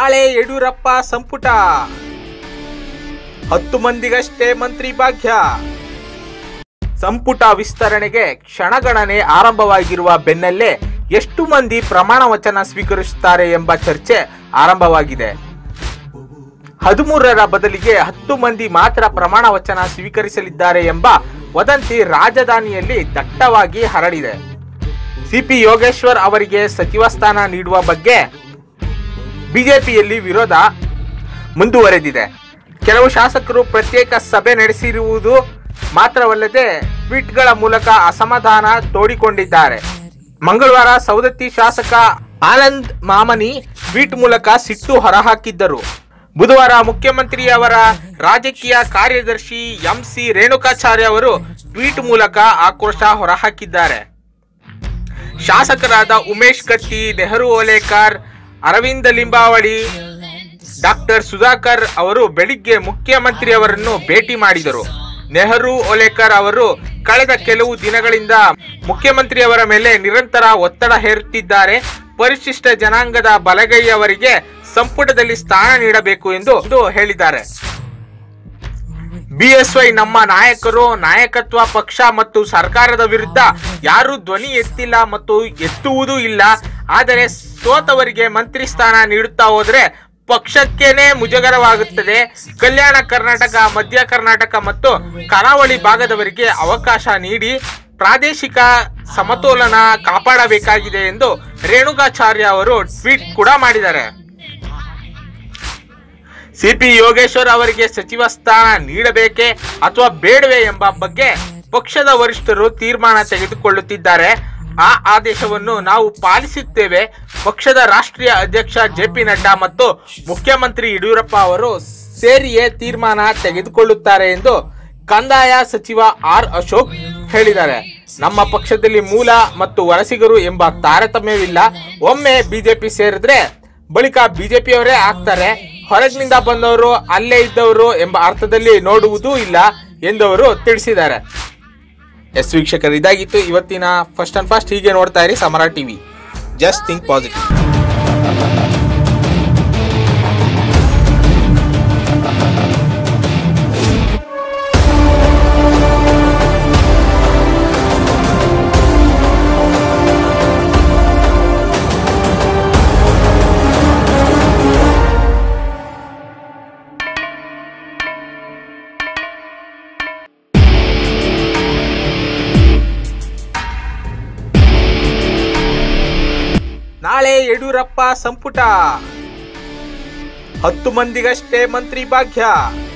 ನಾಳೆ ಯಡಿಯೂರಪ್ಪ ಸಂಪುಟ ಹತ್ತು ಮಂದಿಗಷ್ಟೇ ಮಂತ್ರಿ ಭಾಗ್ಯ ಸಂಪುಟ ವಿಸ್ತರಣೆಗೆ ಕ್ಷಣಗಣನೆ ಆರಂಭವಾಗಿರುವ ಬೆನ್ನಲ್ಲೇ ಎಷ್ಟು ಮಂದಿ ಪ್ರಮಾಣ ವಚನ ಸ್ವೀಕರಿಸುತ್ತಾರೆ ಎಂಬ ಚರ್ಚೆ ಆರಂಭವಾಗಿದೆ ಹದಿಮೂರರ ಬದಲಿಗೆ ಹತ್ತು ಮಂದಿ ಮಾತ್ರ ಪ್ರಮಾಣ ವಚನ ಸ್ವೀಕರಿಸಲಿದ್ದಾರೆ ಎಂಬ ವದಂತಿ ರಾಜಧಾನಿಯಲ್ಲಿ ದಟ್ಟವಾಗಿ ಹರಡಿದೆ ಸಿಪಿ ಯೋಗೇಶ್ವರ್ ಅವರಿಗೆ ಸಚಿವ ಸ್ಥಾನ ನೀಡುವ ಬಗ್ಗೆ ಬಿಜೆಪಿಯಲ್ಲಿ ವಿರೋಧ ಮುಂದುವರೆದಿದೆ ಕೆಲವು ಶಾಸಕರು ಪ್ರತ್ಯೇಕ ಸಭೆ ನಡೆಸಿರುವುದು ಮಾತ್ರವಲ್ಲದೆ ಟ್ವೀಟ್ಗಳ ಮೂಲಕ ಅಸಮಾಧಾನ ತೋಡಿಕೊಂಡಿದ್ದಾರೆ ಮಂಗಳವಾರ ಸೌದತ್ತಿ ಶಾಸಕ ಆನಂದ್ ಮಾಮನಿ ಟ್ವೀಟ್ ಮೂಲಕ ಸಿಟ್ಟು ಹೊರಹಾಕಿದ್ದರು ಬುಧವಾರ ಮುಖ್ಯಮಂತ್ರಿಯವರ ರಾಜಕೀಯ ಕಾರ್ಯದರ್ಶಿ ಎಂಸಿ ರೇಣುಕಾಚಾರ್ಯ ಅವರು ಟ್ವೀಟ್ ಮೂಲಕ ಆಕ್ರೋಶ ಹೊರಹಾಕಿದ್ದಾರೆ ಶಾಸಕರಾದ ಉಮೇಶ್ ಕತ್ತಿ ನೆಹರು ಓಲೇಕರ್ ಅರವಿಂದ ಲಿಂಬಾವಳಿ ಡಾಕ್ಟರ್ ಸುಧಾಕರ್ ಅವರು ಬೆಳಿಗ್ಗೆ ಮುಖ್ಯಮಂತ್ರಿಯವರನ್ನು ಭೇಟಿ ಮಾಡಿದರು ನೆಹರು ಓಲೇಕರ್ ಅವರು ಕಳೆದ ಕೆಲವು ದಿನಗಳಿಂದ ಮುಖ್ಯಮಂತ್ರಿಯವರ ಮೇಲೆ ನಿರಂತರ ಒತ್ತಡ ಹೇರುತ್ತಿದ್ದಾರೆ ಪರಿಶಿಷ್ಟ ಜನಾಂಗದ ಬಲಗೈಯವರಿಗೆ ಸಂಪುಟದಲ್ಲಿ ಸ್ಥಾನ ನೀಡಬೇಕು ಎಂದು ಎಂದು ಹೇಳಿದ್ದಾರೆ ಬಿಎಸ್ವೈ ನಮ್ಮ ನಾಯಕರು ನಾಯಕತ್ವ ಪಕ್ಷ ಮತ್ತು ಸರ್ಕಾರದ ವಿರುದ್ಧ ಯಾರೂ ಧ್ವನಿ ಎತ್ತಿಲ್ಲ ಮತ್ತು ಎತ್ತುವುದೂ ಇಲ್ಲ ಆದರೆ ಸೋತವರಿಗೆ ಮಂತ್ರಿ ಸ್ಥಾನ ನೀಡುತ್ತಾ ಹೋದ್ರೆ ಪಕ್ಷಕ್ಕೇನೆ ಮುಜುಗರವಾಗುತ್ತದೆ ಕಲ್ಯಾಣ ಕರ್ನಾಟಕ ಮಧ್ಯ ಕರ್ನಾಟಕ ಮತ್ತು ಕರಾವಳಿ ಭಾಗದವರಿಗೆ ಅವಕಾಶ ನೀಡಿ ಪ್ರಾದೇಶಿಕ ಸಮತೋಲನ ಕಾಪಾಡಬೇಕಾಗಿದೆ ಎಂದು ರೇಣುಕಾಚಾರ್ಯ ಅವರು ಟ್ವೀಟ್ ಕೂಡ ಮಾಡಿದ್ದಾರೆ ಸಿಪಿ ಯೋಗೇಶ್ವರ್ ಅವರಿಗೆ ಸಚಿವ ಸ್ಥಾನ ನೀಡಬೇಕೇ ಅಥವಾ ಬೇಡವೇ ಎಂಬ ಬಗ್ಗೆ ಪಕ್ಷದ ವರಿಷ್ಠರು ತೀರ್ಮಾನ ತೆಗೆದುಕೊಳ್ಳುತ್ತಿದ್ದಾರೆ ಆ ಆದೇಶವನ್ನು ನಾವು ಪಾಲಿಸುತ್ತೇವೆ ಪಕ್ಷದ ರಾಷ್ಟ್ರೀಯ ಅಧ್ಯಕ್ಷ ಜೆ ಪಿ ನಡ್ಡಾ ಮತ್ತು ಮುಖ್ಯಮಂತ್ರಿ ಯಡಿಯೂರಪ್ಪ ಅವರು ಸೇರಿಯೇ ತೀರ್ಮಾನ ತೆಗೆದುಕೊಳ್ಳುತ್ತಾರೆ ಎಂದು ಕಂದಾಯ ಸಚಿವ ಆರ್ ಅಶೋಕ್ ಹೇಳಿದ್ದಾರೆ ನಮ್ಮ ಪಕ್ಷದಲ್ಲಿ ಮೂಲ ಮತ್ತು ವಲಸಿಗರು ಎಂಬ ತಾರತಮ್ಯವಿಲ್ಲ ಒಮ್ಮೆ ಬಿಜೆಪಿ ಸೇರಿದ್ರೆ ಬಳಿಕ ಬಿಜೆಪಿಯವರೇ ಆಗ್ತಾರೆ ಹೊರಗಿನಿಂದ ಬಂದವರು ಅಲ್ಲೇ ಇದ್ದವರು ಎಂಬ ಅರ್ಥದಲ್ಲಿ ನೋಡುವುದೂ ಇಲ್ಲ ಎಂದವರು ತಿಳಿಸಿದ್ದಾರೆ ಎಸ್ ವೀಕ್ಷಕರು ಇದಾಗಿತ್ತು ಇವತ್ತಿನ ಫಸ್ಟ್ ಅಂಡ್ ಫಾಸ್ಟ್ ಹೀಗೆ ನೋಡ್ತಾ ಇರಿ ಸಮರ ಟಿವಿ ಜಸ್ಟ್ ಥಿಂಕ್ ಪಾಸಿಟಿವ್ ನಾಳೆ ಯಡಿಯೂರಪ್ಪ ಸಂಪುಟ ಹತ್ತು ಮಂದಿಗಷ್ಟೇ ಮಂತ್ರಿ ಭಾಗ್ಯ